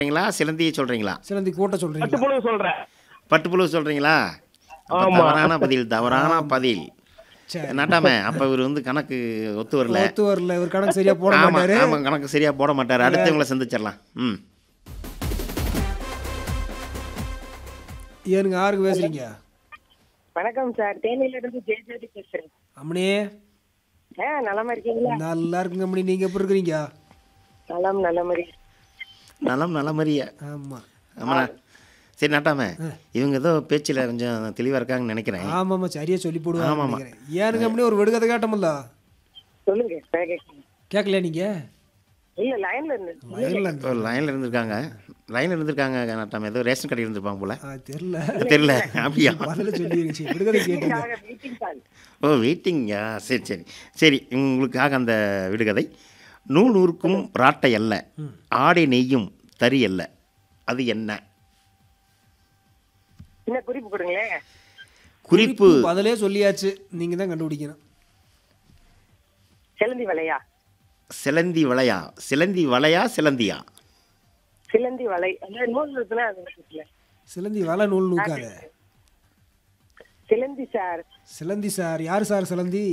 சொல்றீங்களா சிலந்தியை சொல்றீங்களா சிலந்தி கூட்ட பத்து சொல்றீங்களா புழு சொல்றேன் பட்டுப்புழு சொல்றீங்களா அப்ப ஆமா. தவறான பதில் தவறான பதில் சரி நாட்டாம அப்ப இவர் வந்து கணக்கு ஒத்து வரல ஒத்து வரல இவர் கணக்கு சரியா போட ஆமா மாட்டாரு ஆமா கணக்கு சரியா போட மாட்டாரு அடுத்தவங்களை சந்திச்சிடலாம் ம் ஏனுங்க யாருக்கு பேசுறீங்க வணக்கம் சார் தேனியில இருந்து ஜெயஜோதி பேசுறேன் அம்மனியே ஆ நலமா இருக்கீங்களா நல்லா இருக்குங்க அம்மனி நீங்க எப்படி இருக்கிறீங்க நலம் நல்ல மாதிரி நலம் நல்ல மாதிரியா ஆமா ஆமாண்ணா சரி நாட்டாம இவங்க ஏதோ பேச்சில் கொஞ்சம் தெளிவாக இருக்காங்கன்னு நினைக்கிறேன் ஆமாமா சரியா சொல்லி போடுவாங்க ஆமாமா. நினைக்கிறேன். ஏனுங்க அம்மனி ஒரு விடுகதை கேட்டோம்ல சொல்லுங்க நான் கேட்கிறேன். கேட்கலையா நீங்க இல்ல லைன்ல இருந்து வயல்ல இருந்து. ஒரு லைனில் இருந்திருக்காங்க லைனில் இருந்திருக்காங்க நாட்டாம ஏதோ ரேஷன் கடை இருந்திருப்பாங்க போல ஆ, தெரியல தெரியல அப்படியா பதில சொல்லிருச்சு விடுகதை கேட்டீங்க மீட்டிங் கால் ஓ வெயிட்டிங்கா சரி சரி சரி உங்களுக்காக அந்த விடுகதை நூல் நூறுக்கும் ராட்டை அல்ல ஆடை நெய்யும் தறி அல்ல அது என்ன சின்ன குறிப்பு கொடுங்களேன் குறிப்பு பதிலே சொல்லியாச்சு நீங்க தான் கண்டுபிடிக்கணும் சிலந்தி வலையா சிலந்தி வளையா சிலந்தி வளையா சிலந்தியா சிலந்தி வலை அந்த நூல் இருக்குன்னா அது இருக்குல்ல. சிலந்தி வலை நூல் நூக்காத சிலந்தி சார் சிலந்தி சார் யார் சார் சிலந்தி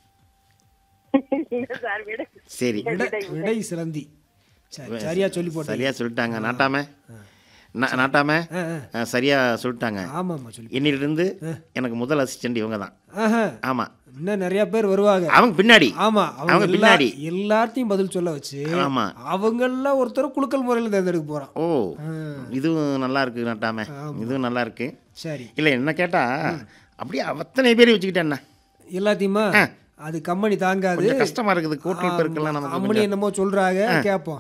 இல்ல சார் விட சரி விடை விடை சிலந்தி சரி சரியா சொல்லி போட்டேன் சரியா சொல்லிட்டாங்க நாட்டாம நா- நாட்டாம ஆ, ஆ. ஆ, சரியா சொல்லிட்டாங்க ஆமாம்மா சொல்லி இன்னிலிருந்து எனக்கு முதல் அசிஸ்டன்ட் இவங்க தான் ஆஹா ஆமா இன்னும் நிறைய பேர் வருவாங்க அவங்க பின்னாடி ஆமா அவங்க அவங்க எல்லா பின்னாடி எல்லாத்தையும் பதில் சொல்ல வச்சு ஆமா அவங்கள ஒருத்தர் குலுக்கல் முறையில் தேர்ந்தெடுக்க போறான் ஓ இதுவும் நல்லா இருக்கு நாட்டாம இதுவும் நல்லா இருக்கு சரி இல்ல என்ன கேட்டா அப்படியே அத்தனை பேர் வச்சுக்கிட்டேன் என்ன எல்லாத்தையுமா அது கம்பெனி தாங்காது கொஞ்சம் கஷ்டமா இருக்குது கூட்டல் பெருக்கெல்லாம் நமக்கு அம்மனி கொஞ்சம் என்னமோ சொல்றாங்க கேட்போம்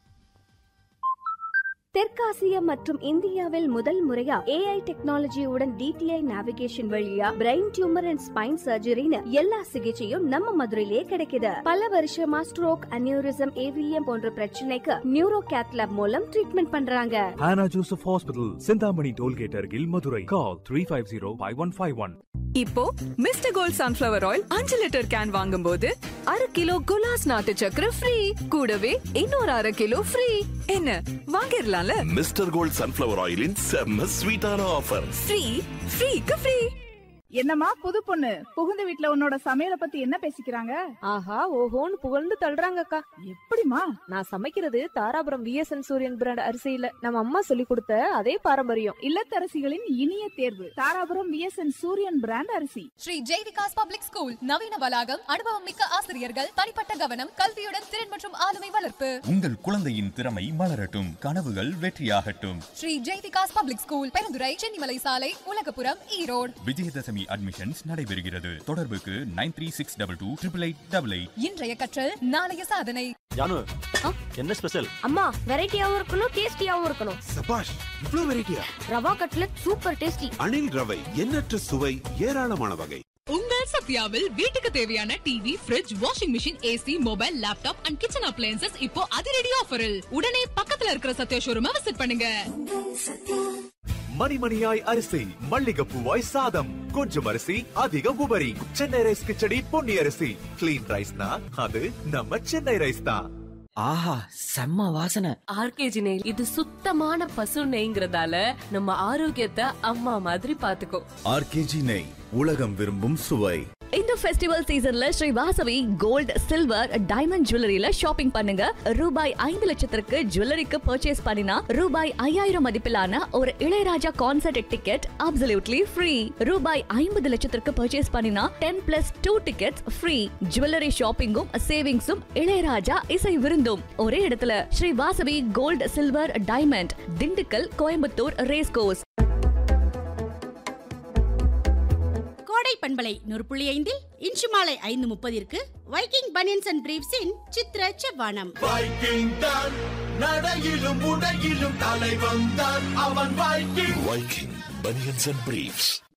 தெற்காசியா மற்றும் இந்தியாவில் முதல் முறையா ஏஐ டெக்னாலஜியுடன் டிடிஐ நேவிகேஷன் வழியா பிரெயின் டியூமர் அண்ட் ஸ்பைன் சர்ஜரின்னு எல்லா சிகிச்சையும் நம்ம மதுரையிலே கிடைக்குது பல வருஷமா ஸ்ட்ரோக் அனியூரிசம் ஏவிஎம் போன்ற பிரச்சனைக்கு நியூரோ கேத்லாப் மூலம் ட்ரீட்மெண்ட் பண்றாங்க Hannah Joseph Hospital, Sindhamani Tollgate Argil, Madurai. Call 350-5151. இப்போ மிஸ்டர் கோல்ட் சன்ஃபிளவர் ஆயில் அஞ்சு லிட்டர் கேன் வாங்கும்போது அரை கிலோ குலாஸ் நாட்டு சக்கரை ஃப்ரீ கூடவே இன்னொரு அரை கிலோ ஃப்ரீ என்ன வாங்கிடலாம்ல மிஸ்டர் கோல்ட் சன்ஃப்ளவர் ஆயிலின் செம்ம ஸ்வீட்டான ஆஃபர் ஃப்ரீ ஃப்ரீக்கு ஃப்ரீ என்னம்மா புது பொண்ணு புகுந்த வீட்ல உன்னோட சமையல பத்தி என்ன பேசிக்கிறாங்க ஆஹா ஓஹோன்னு புகழ்ந்து தள்ளுறாங்கக்கா எப்படிமா நான் சமைக்கிறது தாராபுரம் விஎஸ்என் சூரியன் பிராண்ட் அரிசியில நம்ம அம்மா சொல்லி கொடுத்த அதே பாரம்பரியம் இல்லத்தரசிகளின் இனிய தேர்வு தாராபுரம் விஎஸ்என் சூரியன் பிராண்ட் அரிசி ஸ்ரீ ஜெய்விகாஸ் பப்ளிக் ஸ்கூல் நவீன வளாகம் அனுபவம் மிக்க ஆசிரியர்கள் தனிப்பட்ட கவனம் கல்வியுடன் திறன் மற்றும் ஆளுமை வளர்ப்பு உங்கள் குழந்தையின் திறமை மலரட்டும் கனவுகள் வெற்றியாகட்டும் ஸ்ரீ ஜெய்விகாஸ் பப்ளிக் ஸ்கூல் பெருந்துறை சென்னிமலை சாலை உலகபுரம் ஈரோடு விஜயதசமி அட்மிஷன்ஸ் நடைபெறுகிறது தொடர்புக்கு nine three six double two triple eight double eight இன்றைய கற்றல் நாளைய சாதனை ஜானு என்ன ஸ்பெஷல் அம்மா வெரைட்டியாவும் இருக்கணும் டேஸ்டியாவும் இருக்கணும் சபாஷ் இவ்ளோ வெரைட்டியா rava cutlet super tasty Anil ரவை எண்ணற்ற சுவை ஏராளமான வகை உங்கள் சத்யாவில் வீட்டுக்கு தேவையான TV fridge washing machine AC mobile laptop and kitchen appliances இப்போ அதிரடி ஆஃபரில் உடனே பக்கத்துல இருக்கிற சத்யா ஷோரூமை விசிட் பண்ணுங்க மணிமணியாய் அரிசி மல்லிகப்பூவாய் சாதம் கொஞ்சம் அரிசி அதிக உபரி சென்னை ரைஸ் கிச்சடி பொன்னி அரிசி கிளீன் ரைஸ்னா அது நம்ம சென்னை ரைஸ் தான் ஆஹா செம்ம வாசனை ஆர்கேஜி நெய் இது சுத்தமான பசு நெய்ங்கிறதால நம்ம ஆரோக்கியத்தை அம்மா மாதிரி பாத்துக்கோ ஆர்கேஜி நெய் உலகம் விரும்பும் சுவை இந்த ஃபெஸ்டிவல் சீசன்ல Shri Vasavi gold silver diamond ஜுவல்லரியில ஷாப்பிங் பண்ணுங்க ரூபாய் ஐந்து லட்சத்திற்கு ஜுவல்லரிக்கு பர்ச்சேஸ் பண்ணினா ரூபாய் ஐயாயிரம் மதிப்பிலான ஒரு Ilaiyaraaja concert ticket absolutely free ரூபாய் ஐம்பது லட்சத்திற்கு பர்ச்சேஸ் பண்ணினா ten plus two tickets free jewellery ஷாப்பிங்கும் சேவிங்ஸும் இளையராஜா இசை விருந்தும் ஒரே இடத்துல Shri Vasavi gold silver diamond Dindigul Coimbatore race course Kodai பண்பலை நூறு புள்ளி ஐந்தில் இன்று மாலை ஐந்து முப்பதிற்கு வைக்கிங் பனியன்ஸ் அண்ட் பிரீவ்ஸின் சித்திர செவ்வானம் வைக்கிங் தான் நடையிலும் உடையிலும் தலை வந்தான் அவன் Viking Viking banians and briefs